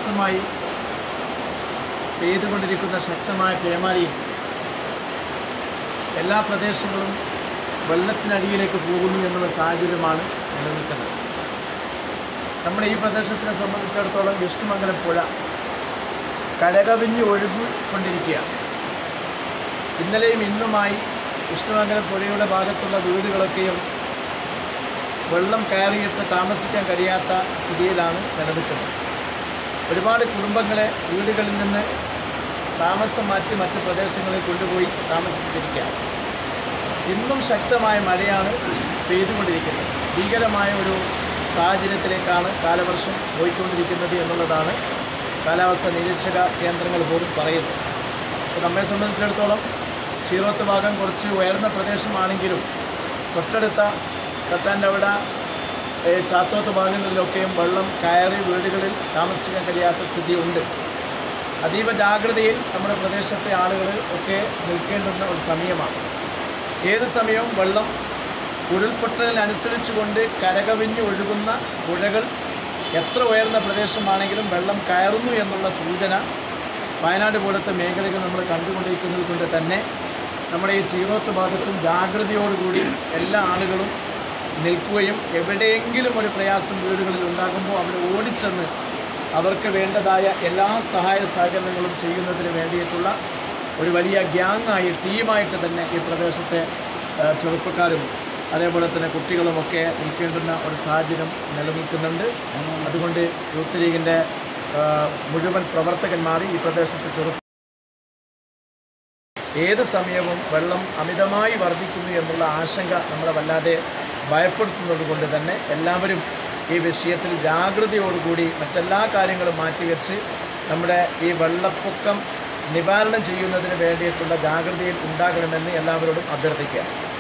ദിവസമായി പെയ്തുകൊണ്ടിരിക്കുന്ന ശക്തമായ പേമാരിയിൽ എല്ലാ പ്രദേശങ്ങളും വെള്ളത്തിനടിയിലേക്ക് പോകുന്നു എന്നുള്ള സാഹചര്യമാണ് നിലനിൽക്കുന്നത് നമ്മുടെ ഈ പ്രദേശത്തിനെ സംബന്ധിച്ചിടത്തോളം വിഷ്ണുമംഗലം പുഴ കരകവിഞ്ഞ് ഒഴുകിക്കൊണ്ടിരിക്കുകയാണ് ഇന്നലെയും ഇന്നുമായി വിഷ്ണുമംഗലം പുഴയുടെ ഭാഗത്തുള്ള വീടുകളൊക്കെയും വെള്ളം കയറിയിട്ട് താമസിക്കാൻ കഴിയാത്ത സ്ഥിതിയിലാണ് നിലനിൽക്കുന്നത് ഒരുപാട് കുടുംബങ്ങളെ വീടുകളിൽ നിന്ന് താമസം മാറ്റി മറ്റ് പ്രദേശങ്ങളിൽ കൊണ്ടുപോയി താമസിപ്പിച്ചിരിക്കുകയാണ് ഇന്നും ശക്തമായ മഴയാണ് പെയ്തുകൊണ്ടിരിക്കുന്നത് ഭീകരമായ ഒരു സാഹചര്യത്തിലേക്കാണ് കാലവർഷം പോയിക്കൊണ്ടിരിക്കുന്നത് എന്നുള്ളതാണ് കാലാവസ്ഥ നിരീക്ഷക കേന്ദ്രങ്ങൾ പോലും പറയുന്നത് അപ്പോൾ നമ്മെ സംബന്ധിച്ചിടത്തോളം ചീറോത്ത് ഭാഗം കുറച്ച് ഉയർന്ന പ്രദേശമാണെങ്കിലും തൊട്ടടുത്ത കത്താൻ്റവിട ചാത്തോത്ത് ഭാഗങ്ങളിലൊക്കെയും വെള്ളം കയറി വീടുകളിൽ താമസിക്കാൻ കഴിയാത്ത സ്ഥിതിയുണ്ട് അതീവ ജാഗ്രതയിൽ നമ്മുടെ പ്രദേശത്തെ ആളുകൾ ഒക്കെ നിൽക്കേണ്ടുന്ന ഒരു സമയമാണ് ഏത് സമയവും വെള്ളം ഉരുൾപൊട്ടലിനനുസരിച്ചുകൊണ്ട് കരകവിഞ്ഞ് ഒഴുകുന്ന പുഴകൾ എത്ര ഉയർന്ന പ്രദേശമാണെങ്കിലും വെള്ളം കയറുന്നു എന്നുള്ള സൂചന വയനാട് പോലത്തെ മേഖലകൾ നമ്മൾ കണ്ടുകൊണ്ടിരിക്കുന്നത് കൊണ്ട് തന്നെ നമ്മുടെ ഈ ചീറോത്ത് ഭാഗത്തും ജാഗ്രതയോടുകൂടി എല്ലാ ആളുകളും നിൽക്കുകയും എവിടെയെങ്കിലും ഒരു പ്രയാസം വീടുകളിൽ ഉണ്ടാകുമ്പോൾ അവിടെ ഓടിച്ചെന്ന് അവർക്ക് വേണ്ടതായ എല്ലാ സഹായ സഹകരണങ്ങളും ചെയ്യുന്നതിന് വേണ്ടിയിട്ടുള്ള ഒരു വലിയ ഗ്യാങ്ങായി ടീമായിട്ട് തന്നെ ഈ പ്രദേശത്തെ ആ, ചെറുപ്പക്കാരും അതേപോലെ തന്നെ കുട്ടികളുമൊക്കെ നിൽക്കേണ്ടുന്ന ഒരു സാഹചര്യം നിലനിൽക്കുന്നുണ്ട് അതുകൊണ്ട് യൂത്ത് ലീഗിൻ്റെ ആ, മുഴുവൻ പ്രവർത്തകന്മാർ ഈ പ്രദേശത്തെ ചെറു ഏത് സമയവും വെള്ളം അമിതമായി വർദ്ധിക്കുന്നു എന്നുള്ള ആശങ്ക നമ്മളെ വല്ലാതെ ഭയപ്പെടുത്തുന്നത് കൊണ്ട് തന്നെ എല്ലാവരും ഈ വിഷയത്തിൽ ജാഗ്രതയോടുകൂടി മറ്റെല്ലാ കാര്യങ്ങളും മാറ്റിവെച്ച് നമ്മുടെ ഈ വെള്ളപ്പൊക്കം നിവാരണം ചെയ്യുന്നതിന് വേണ്ടിയിട്ടുള്ള ജാഗ്രതയിൽ ഉണ്ടാകണമെന്ന് എല്ലാവരോടും അഭ്യർത്ഥിക്കുക